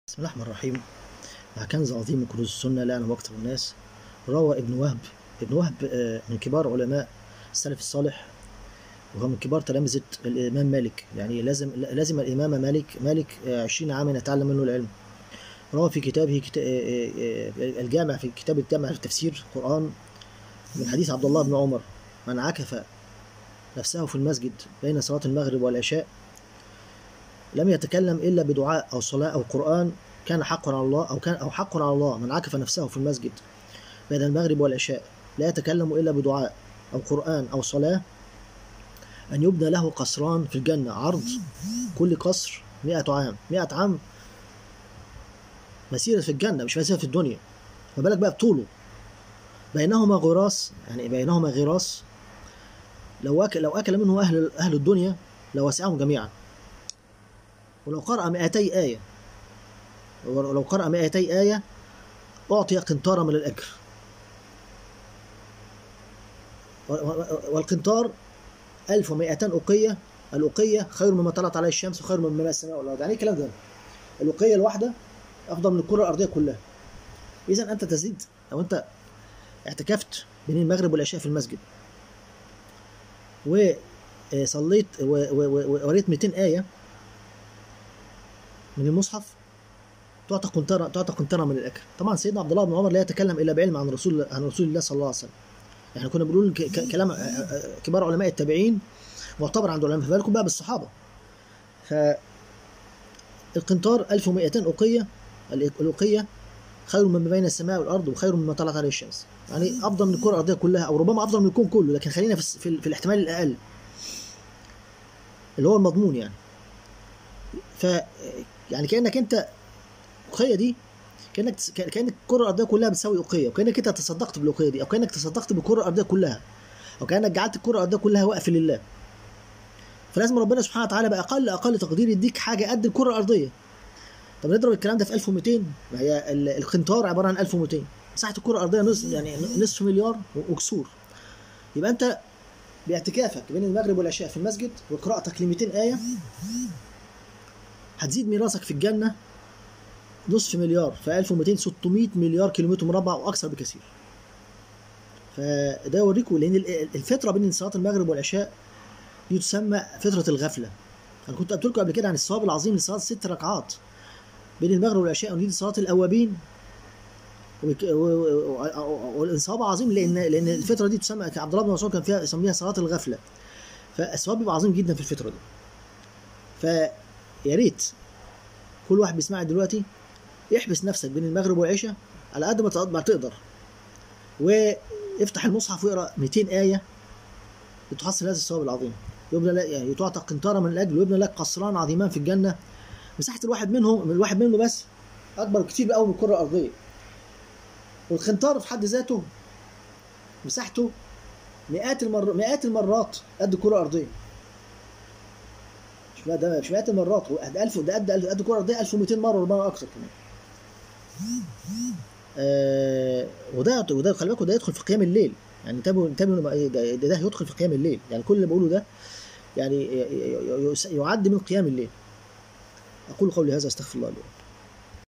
بسم الله الرحمن الرحيم مع كنز عظيم من كنوز السنة لا أعلم أكثر الناس روى ابن وهب ابن وهب آه، من كبار علماء السلف الصالح وهو من كبار تلامذة الإمام مالك يعني لازم لازم الإمام مالك مالك آه، 20 عاما يتعلم منه العلم روى في كتابه كتا- آه، آه، آه، الجامع في كتاب الجامع في التفسير القرآن من حديث عبد الله بن عمر من عكف نفسه في المسجد بين صلاة المغرب والعشاء لم يتكلم إلا بدعاء أو صلاة أو قرآن كان حقا على الله أو كان أو حق على الله من عكف نفسه في المسجد بين المغرب والعشاء لا يتكلم إلا بدعاء أو قرآن أو صلاة أن يبنى له قصران في الجنة عرض كل قصر مئة عام مئة عام مسيرة في الجنة مش مسيرة في الدنيا ما بالك بقى بطوله بينهما غراس يعني بينهما غراس لو أكل لو أكل منه أهل أهل الدنيا لوسعهم جميعا ولو قرأ 200 آية ولو قرأ 200 آية أعطي قنطارا من الأجر و- و- والقنطار 1200 أقية الأقية خير مما طلعت عليه الشمس وخير مما السماء والأرض يعني إيه الكلام ده الأقية الواحدة أفضل من الكرة الأرضية كلها إذا أنت تزيد لو أنت اعتكفت بين المغرب والعشاء في المسجد وصليت و- و- و- وقريت 200 آية من المصحف تعطى قنطرة تعطى قنطرة من الأجر طبعا سيدنا عبد الله بن عمر لا يتكلم إلا بعلم عن رسول عن رسول الله صلى الله عليه وسلم يعني كنا بنقول ك- ك- كلام آه، آه، كبار علماء التابعين معتبر عند العلماء فبالكم بقى بالصحابة ف القنطار 1200 أقية الأقية خير مما بين السماء والأرض وخير مما طلعت عليه الشمس يعني أفضل من الكرة الأرضية كلها أو ربما أفضل من الكون كله لكن خلينا في, الس- في, ال- في الاحتمال الأقل اللي هو المضمون يعني ف يعني كأنك أنت الأقية دي كأنك تس- كأن كأن الكرة الأرضية كلها بتساوي أقية وكأنك أنت تصدقت بالأقية دي أو كأنك تصدقت بالكرة الأرضية كلها أو كأنك جعلت الكرة الأرضية كلها وقف لله فلازم ربنا سبحانه وتعالى بأقل أقل تقدير يديك حاجة قد الكرة الأرضية طب نضرب الكلام ده في 1200 ما هي ال- القنطار عبارة عن 1200 مساحة الكرة الأرضية نص يعني نصف مليار وكسور يبقى أنت باعتكافك بين المغرب والعشاء في المسجد وقراءتك ل 200 آية هتزيد ميراثك في الجنة نصف مليار ف 1200 600 مليار كيلومتر مربع واكثر بكثير فده يوريكم لان ال- الفتره بين صلاه المغرب والعشاء دي تسمى فتره الغفله انا كنت قلت لكم قبل كده عن الثواب العظيم لصلاه ست ركعات بين المغرب والعشاء ودي صلاه الاوابين وك- و- و- و- والثواب عظيم لان لان الفتره دي تسمى عبد الله بن مسعود كان فيها يسميها صلاه الغفله فالثواب بيبقى عظيم جدا في الفتره دي فيا ريت كل واحد بيسمعني دلوقتي احبس نفسك بين المغرب والعشاء على قد ما تقدر- ما تقدر وافتح المصحف واقرا 200 ايه لتحصل هذا الثواب العظيم يبنى لك يعني تعطى قنطره من الاجل ويبنى لك قصران عظيمان في الجنه مساحه الواحد منهم من الواحد منه بس اكبر كتير قوي من الكره الارضيه والقنطار في حد ذاته مساحته مئات المر... مئات المرات قد الكره الارضيه مش بقى ده مش مئات المرات هو قد 1000 ده قد قد الكره الارضيه 1200 مره وربما اكثر كمان آه وده وده خلي بالكم ده يدخل في قيام الليل يعني انتبهوا انتبهوا لما- إيه ده, ده, ده يدخل في قيام الليل يعني كل اللي بقوله ده يعني ي- ي- ي- يعد من قيام الليل اقول قولي هذا استغفر الله لي ولكم.